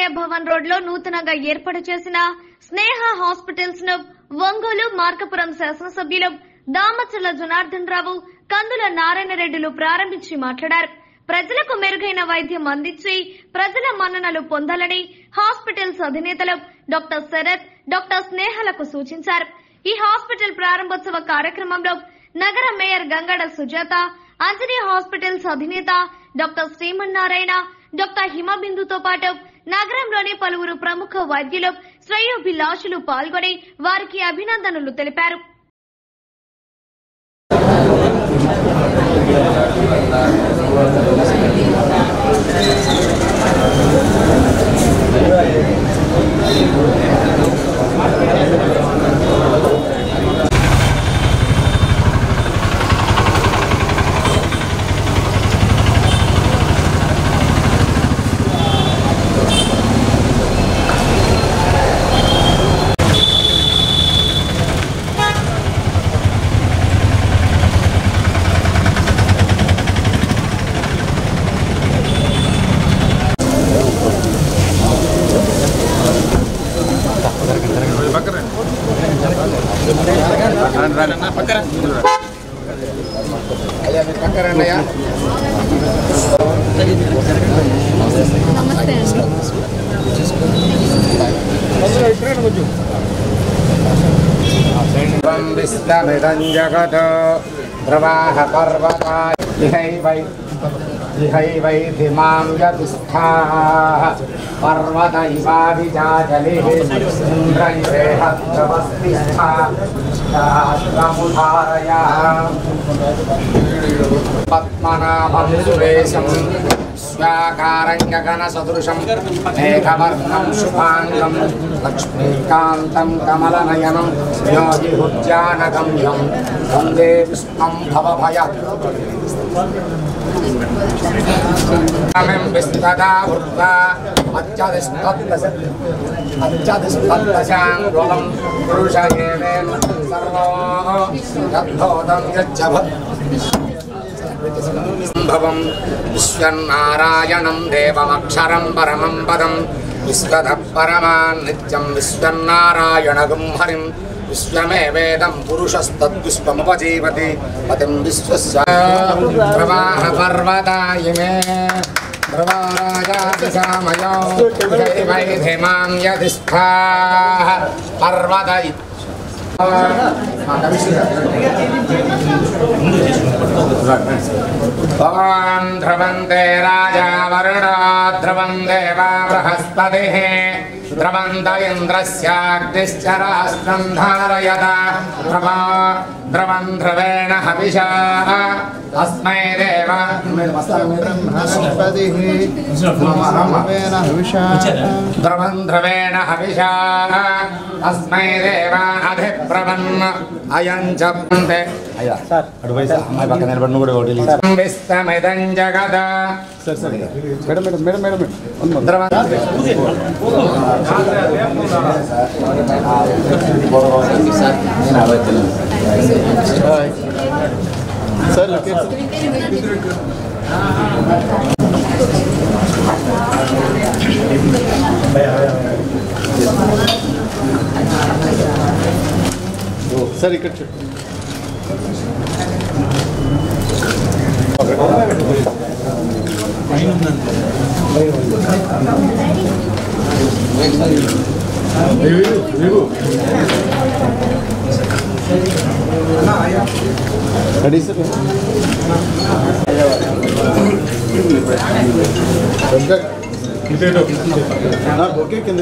Bhavan road లో నూతనంగా ఏర్పాటు చేసిన స్నేహ హాస్పిటల్స్ ను ఒంగోలు మార్కపురం శాసనసభ్యులు దామచర్ల జనార్దన్ రావు కందుల నారాయణ రెడ్డిలు ప్రారంభించి మాట్లాడారు ప్రజలకు మెరుగైన వైద్యం అందించి ప్రజల మన్ననలు పొందాలని హాస్పిటల్స్ అధినేతలు డాక్టర్ శరత్ డాక్టర్ స్నేహలకు సూచించారు ఈ హాస్పిటల్ ప్రారంభోత్సవ కార్యక్రమంలో నగర మేయర్ గంగడ సుజాత అంజనీ హాస్పిటల్స్ అధినేత డాక్టర్ శ్రీమన్నారాయణ డాక్టర్ హిమబిందుతో పాటు నగరంలోని పలువురు ప్రముఖ వైద్యులు శ్రేయోభిలాషులు పాల్గొని వారికి అభినందనలు తెలిపారు त्वं विश्वमिदं जगत् प्रवाहपर्वता इहैवै इहैवैधिमां यतिष्ठाः पर्वत इवाभिजाजलिः इन्द्रैवेहत्रवस्तिष्ठा शास्त्रमुधारया पद्मनाभं सुरेशं स्वाकारं गगनसदृशं मेघवर्णं शुभाङ्गं लक्ष्मीकान्तं कमलनयनं योगिहुज्जानगम्यं वन्दे विष्णुं भवभय विस्तदा वृत्ता अच्छदिस्तद्दशाङ्गुलं पुरुष एवेन सर्वो यद्भोदं यज्जभत् भवं विश्वन्नारायणं देवमक्षरं परमं पदं विश्वतः परमान् नित्यं विश्वन्नारायणगुं हरिं विश्वमेवेदं पुरुषस्तद्विश्वमुपजीवति पतिं विश्वस्य प्रवाहपर्वताय मे प्रवाराजातिसामयो वैधिमां यदिष्ठाः पर्वत भवान् ध्रुवन्ते राजा वरुणो ध्रुवं देवा बृहस्पतिः ध्रुवन्त इन्द्रस्याग्निश्च राष्ट्रं धारयत ध्रुवो ध्रुवं ध्रुवेण हविषा अस्मै देव ध्रुवं ध्रुवेण हविषा अस्मै देव अधिप्रवन् अयं च भन्ते సార్ అడ్వైస్ అమ్మాయి పక్కన నిలబడి నువ్వు కూడా ఓటీలు విస్తమిదం జగద sir sir madam madam madam madam madam ఉంది, ఉంది. ధ్రువం సార్ లొకేషన్ సార్ ఇక్కడ చెప్పు రెడీ సార్ ఓకే కింద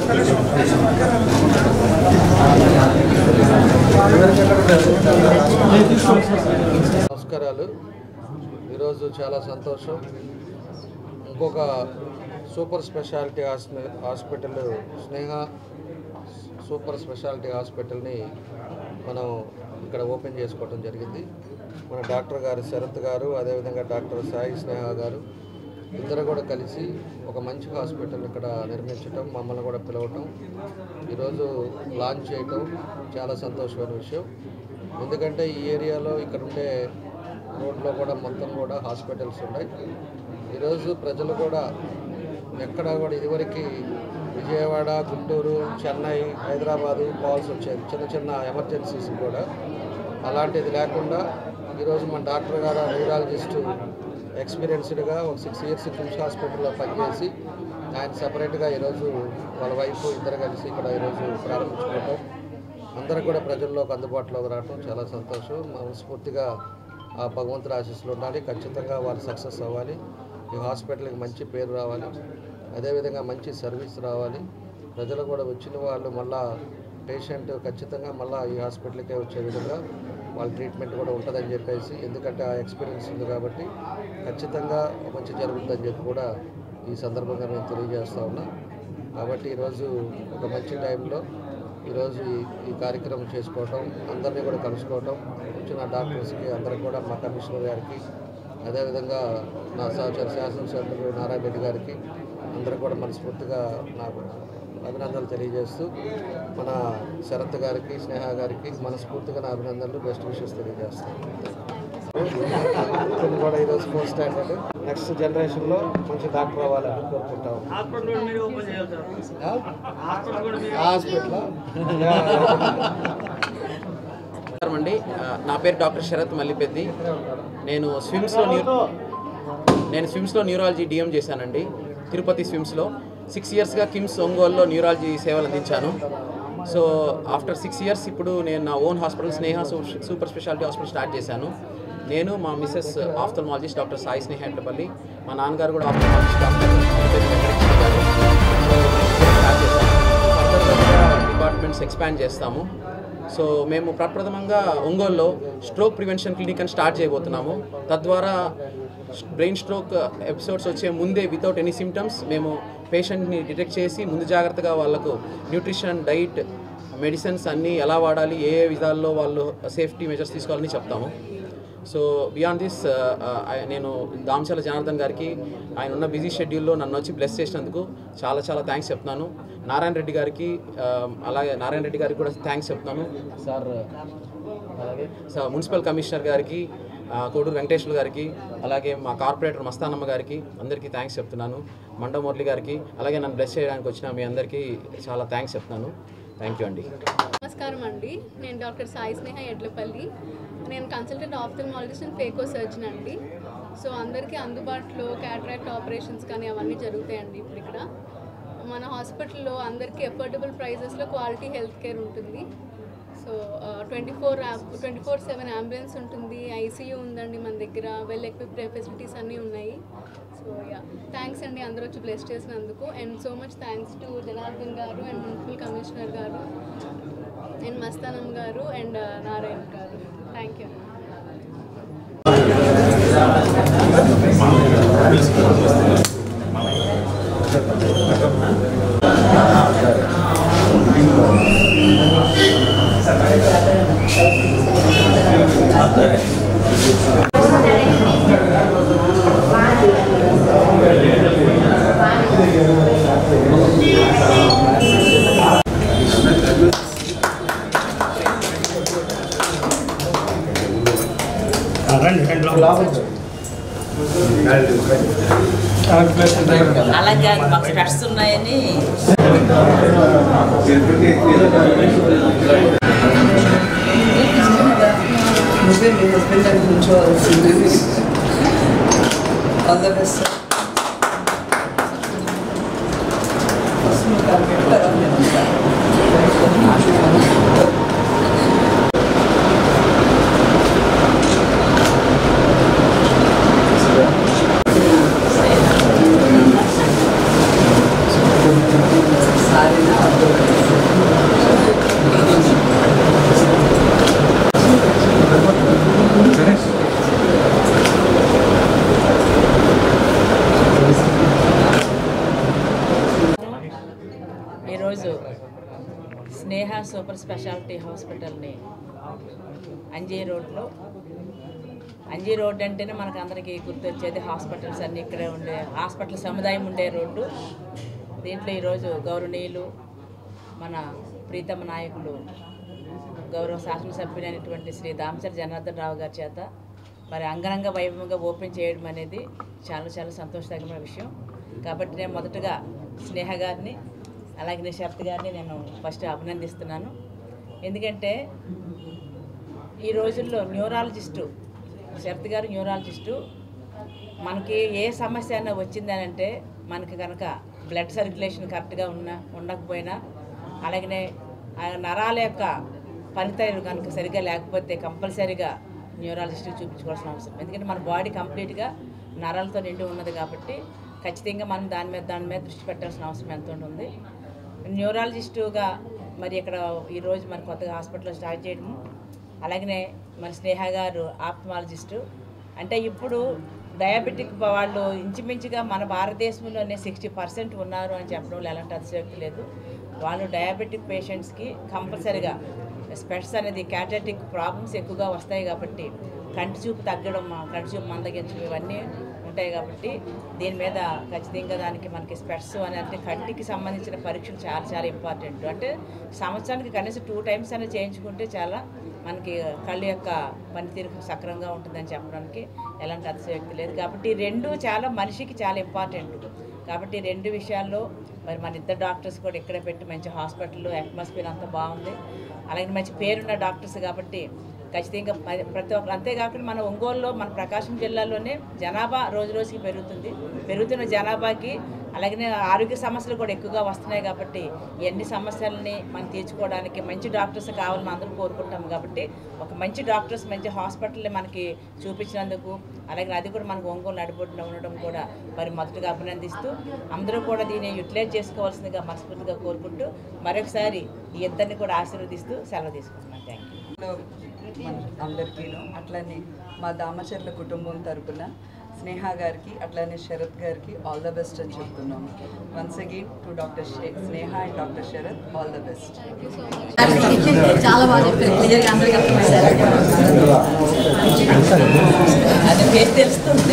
నమస్కారాలు ఈరోజు చాలా సంతోషం ఇంకొక సూపర్ స్పెషాలిటీ హాస్పి హాస్పిటల్ స్నేహ సూపర్ స్పెషాలిటీ హాస్పిటల్ని మనం ఇక్కడ ఓపెన్ చేసుకోవడం జరిగింది మన డాక్టర్ గారు శరత్ గారు అదేవిధంగా డాక్టర్ సాయి స్నేహ గారు ఇద్దరు కూడా కలిసి ఒక మంచి హాస్పిటల్ ఇక్కడ నిర్మించటం మమ్మల్ని కూడా పిలవటం ఈరోజు లాంచ్ చేయటం చాలా సంతోషమైన విషయం ఎందుకంటే ఈ ఏరియాలో ఇక్కడ ఉండే రోడ్లో కూడా మొత్తం కూడా హాస్పిటల్స్ ఉన్నాయి ఈరోజు ప్రజలు కూడా ఎక్కడ కూడా ఇదివరకు విజయవాడ గుంటూరు చెన్నై హైదరాబాదు పోవాల్సి వచ్చేది చిన్న చిన్న ఎమర్జెన్సీస్ కూడా అలాంటిది లేకుండా ఈరోజు మన డాక్టర్ గారు న్యూరాలజిస్ట్ ఎక్స్పీరియన్స్డ్గా ఒక సిక్స్ ఇయర్స్ కిమ్స్ హాస్పిటల్లో పనిచేసి ఆయన సపరేట్గా ఈరోజు వాళ్ళ వైఫ్ ఇద్దరు కలిసి ఇక్కడ ఈరోజు ప్రారంభించుకోవటం అందరూ కూడా ప్రజల్లోకి అందుబాటులోకి రావటం చాలా సంతోషం మనస్ఫూర్తిగా ఆ భగవంతుడి ఆశీస్సులు ఉండాలి ఖచ్చితంగా వాళ్ళు సక్సెస్ అవ్వాలి ఈ హాస్పిటల్కి మంచి పేరు రావాలి అదేవిధంగా మంచి సర్వీస్ రావాలి ప్రజలు కూడా వచ్చిన వాళ్ళు మళ్ళా పేషెంట్ ఖచ్చితంగా మళ్ళీ ఈ హాస్పిటల్కే వచ్చే విధంగా వాళ్ళ ట్రీట్మెంట్ కూడా ఉంటుందని చెప్పేసి ఎందుకంటే ఆ ఎక్స్పీరియన్స్ ఉంది కాబట్టి ఖచ్చితంగా మంచి జరుగుతుందని చెప్పి కూడా ఈ సందర్భంగా నేను తెలియజేస్తా ఉన్నా కాబట్టి ఈరోజు ఒక మంచి టైంలో ఈరోజు ఈ ఈ కార్యక్రమం చేసుకోవటం అందరినీ కూడా కలుసుకోవటం వచ్చిన డాక్టర్స్కి అందరికి కూడా మా కమిషనర్ గారికి అదేవిధంగా నా సహచర శాసనసభ్యులు నారాయణ రెడ్డి గారికి అందరికి కూడా మనస్ఫూర్తిగా నాకు అభినందనలు తెలియజేస్తూ మన శరత్ గారికి స్నేహ గారికి మనస్ఫూర్తిగా నా అభినందనలు బెస్ట్ విషెస్ తెలియజేస్తాను కొన్ని కూడా ఈరోజు ఫోర్ స్టాండర్డ్ నెక్స్ట్ జనరేషన్లో మంచి డాక్టర్ అవ్వాలని కోరుకుంటాం హాస్పిటల్ నమస్కారం అండి ఆ, నా పేరు డాక్టర్ శరత్ మల్లిపెద్ది నేను స్విమ్స్లో న్యూ నేను స్విమ్స్లో న్యూరాలజీ డిఎం చేశానండి తిరుపతి స్విమ్స్లో సిక్స్ ఇయర్స్గా కిమ్స్ ఒంగోలులో న్యూరాలజీ సేవలు అందించాను సో ఆఫ్టర్ సిక్స్ ఇయర్స్ ఇప్పుడు నేను నా ఓన్ హాస్పిటల్ స్నేహ సూ- సూపర్ స్పెషాలిటీ హాస్పిటల్ స్టార్ట్ చేశాను నేను మా missus ophthalmologist doctor Sai Sneha Etlapalli మా నాన్నగారు కూడా ఆఫ్థల్మాలజిస్ట్ డాక్టర్ వెంకటకృష్ణ గారు సో స్టార్ట్ చేశాను ఫర్దర్గా డిపార్ట్మెంట్స్ ఎక్స్పాండ్ చేస్తాము సో మేము ప్రప్రథమంగా ఒంగోలులో స్ట్రోక్ ప్రివెన్షన్ క్లినిక్ అని స్టార్ట్ చేయబోతున్నాము తద్వారా బ్రెయిన్ స్ట్రోక్ ఎపిసోడ్స్ వచ్చే ముందే వితౌట్ ఎనీ సిమ్టమ్స్ మేము పేషెంట్ని డిటెక్ట్ చేసి ముందు జాగ్రత్తగా వాళ్ళకు న్యూట్రిషన్ డైట్ మెడిసిన్స్ అన్నీ ఎలా వాడాలి ఏ ఏ విధాల్లో వాళ్ళు సేఫ్టీ మెజర్స్ తీసుకోవాలని చెప్తాము సో బియాండ్ దిస్ నేను దామచాల జనార్దన్ గారికి ఆయన ఉన్న బిజీ షెడ్యూల్లో నన్ను వచ్చి బ్లెస్ చేసినందుకు చాలా చాలా థ్యాంక్స్ చెప్తున్నాను నారాయణ రెడ్డి గారికి ఆ, అలాగే నారాయణ రెడ్డి గారికి కూడా థ్యాంక్స్ చెప్తున్నాను సార్ అలాగే సార్ మున్సిపల్ కమిషనర్ గారికి ఆ, కోడూరు వెంకటేశ్వర గారికి అలాగే మా కార్పొరేటర్ మస్తానమ్మ గారికి అందరికీ థ్యాంక్స్ చెప్తున్నాను మండ మురళి గారికి అలాగే నన్ను బ్లెస్ చేయడానికి వచ్చిన మీ అందరికీ చాలా థ్యాంక్స్ చెప్తున్నాను థ్యాంక్ యూ అండి నమస్కారం అండి నేను డాక్టర్ సాయి స్నేహ ఎడ్లపల్లి నేను consultant ophthalmologist and phaco surgeon అండి సో అందరికీ అందుబాటులో క్యాట్రాక్ట్ ఆపరేషన్స్ కానీ అవన్నీ జరుగుతాయండి ఇప్పుడు ఇక్కడ మన హాస్పిటల్లో అందరికీ అఫోర్డబుల్ ప్రైజెస్లో క్వాలిటీ హెల్త్ కేర్ ఉంటుంది so twenty four twenty four seven ambulance ఉంటుంది ఐసీయూ ఉందండి మన దగ్గర వెల్ ఎక్విప్డ్ ఫెసిలిటీస్ అన్నీ ఉన్నాయి సో యా థ్యాంక్స్ అండి అందరూ వచ్చి బ్లెస్ చేసినందుకు and so much thanks to Janardhan garu and municipal commissioner garu and Mastanam garu and Narayana గారు థ్యాంక్ యూ అలాగే మాకు స్పెట్స్ ఉన్నాయని నువ్వే మీ హస్బెండ్ అని కూర్చోవాల్సింది ఆల్ ద బెస్ట్ ఈరోజు స్నేహ సూపర్ స్పెషాలిటీ హాస్పిటల్ని అంజీ రోడ్లో అంజీ రోడ్ అంటేనే మనకు అందరికీ గుర్తొచ్చేది హాస్పిటల్స్ అన్నీ ఇక్కడే ఉండే హాస్పిటల్ సముదాయం ఉండే రోడ్డు దీంట్లో ఈరోజు గౌరవనీయులు మన ప్రీతమ నాయకులు గౌరవ శాసనసభ్యులైనటువంటి శ్రీ దామచర్ జనార్దన్ రావు గారి చేత మరి అంగరంగ వైభవంగా ఓపెన్ చేయడం అనేది చాలా చాలా సంతోషకరమైన విషయం కాబట్టి నేను మొదటగా స్నేహ గారిని అలాగే శరత్ గారిని నేను ఫస్ట్ అభినందిస్తున్నాను ఎందుకంటే ఈ రోజుల్లో న్యూరాలజిస్టు శరత్ గారు న్యూరాలజిస్టు మనకి ఏ సమస్య అయినా వచ్చిందని అంటే మనకి కనుక బ్లడ్ సర్క్యులేషన్ కరెక్ట్గా ఉన్న ఉండకపోయినా అలాగనే ఆ నరాల యొక్క పనితీరు కనుక సరిగా లేకపోతే కంపల్సరీగా న్యూరాలజిస్ట్కి చూపించుకోవాల్సిన అవసరం ఎందుకంటే మన బాడీ కంప్లీట్గా నరాలతో నిండి ఉన్నది కాబట్టి ఖచ్చితంగా మనం దాని మీద దాని మీద దృష్టి పెట్టాల్సిన అవసరం ఎంత ఉంటుంది న్యూరాలజిస్టుగా మరి ఇక్కడ ఈరోజు మన కొత్తగా హాస్పిటల్లో స్టార్ట్ చేయడము అలాగనే మన స్నేహ గారు ఆప్థమాలజిస్టు అంటే ఇప్పుడు డయాబెటిక్ వాళ్ళు ఇంచుమించుగా మన భారతదేశంలోనే సిక్స్టీ పర్సెంట్ ఉన్నారు అని చెప్పడంలో ఎలాంటి అతిశయోక్తి లేదు వాళ్ళు డయాబెటిక్ పేషెంట్స్కి కంపల్సరిగా స్పెట్స్ అనేది క్యాటటిక్ ప్రాబ్లమ్స్ ఎక్కువగా వస్తాయి కాబట్టి కంటి చూపు తగ్గడం కంటి చూపు మందగించడం ఇవన్నీ ఉంటాయి కాబట్టి దీని మీద ఖచ్చితంగా దానికి మనకి స్పెట్స్ అని అంటే కంటికి సంబంధించిన పరీక్షలు చాలా చాలా ఇంపార్టెంట్ అంటే సంవత్సరానికి కనీసం టూ టైమ్స్ అనేది చేయించుకుంటే చాలా మనకి కళ్ళు యొక్క పనితీరు సక్రమంగా ఉంటుందని చెప్పడానికి ఎలాంటి అతిశయోక్తి లేదు కాబట్టి ఈ రెండు చాలా మనిషికి చాలా ఇంపార్టెంట్ కాబట్టి ఈ రెండు విషయాల్లో మరి మన ఇద్దరు డాక్టర్స్ కూడా ఇక్కడే పెట్టి మంచి హాస్పిటల్ అట్మాస్ఫియర్ అంతా బాగుంది అలాగే మంచి పేరున్న డాక్టర్స్ కాబట్టి ఖచ్చితంగా మరి ప్రతి ఒక్కరు అంతేకాకుండా మన ఒంగోలులో మన ప్రకాశం జిల్లాలోనే జనాభా రోజు రోజుకి పెరుగుతుంది పెరుగుతున్న జనాభాకి అలాగే ఆరోగ్య సమస్యలు కూడా ఎక్కువగా వస్తున్నాయి కాబట్టి ఈ అన్ని సమస్యలని మనం తీర్చుకోవడానికి మంచి డాక్టర్స్ కావాలని అందరూ కోరుకుంటాం కాబట్టి ఒక మంచి డాక్టర్స్ మంచి హాస్పిటల్ని మనకి చూపించినందుకు అలాగే అది కూడా మనకు ఒంగోలు నడిబొట్టున ఉండడం కూడా మరి మొదటగా అభినందిస్తూ అందరూ కూడా దీన్ని యూటిలైజ్ చేసుకోవాల్సిందిగా మనస్ఫూర్తిగా కోరుకుంటూ మరొకసారి ఈ ఇద్దరిని కూడా ఆశీర్వదిస్తూ సెలవు తీసుకుంటున్నాను థ్యాంక్ యూ మన అందరికీను అట్లనే మా దామచర్ల కుటుంబం తరపున స్నేహ గారికి అట్లానే శరత్ గారికి ఆల్ ద బెస్ట్ అని చెప్తున్నాము once again to doctor Sneha and doctor Sharath all the best చాలా బాగా చెప్పారు క్లియర్గా అందరికీ అది పేరు తెలుస్తుంది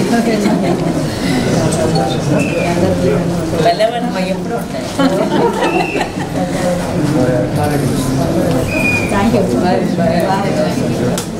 వెళ్ళవడం ఎప్పుడు ఉంటాయి థ్యాంక్ యూ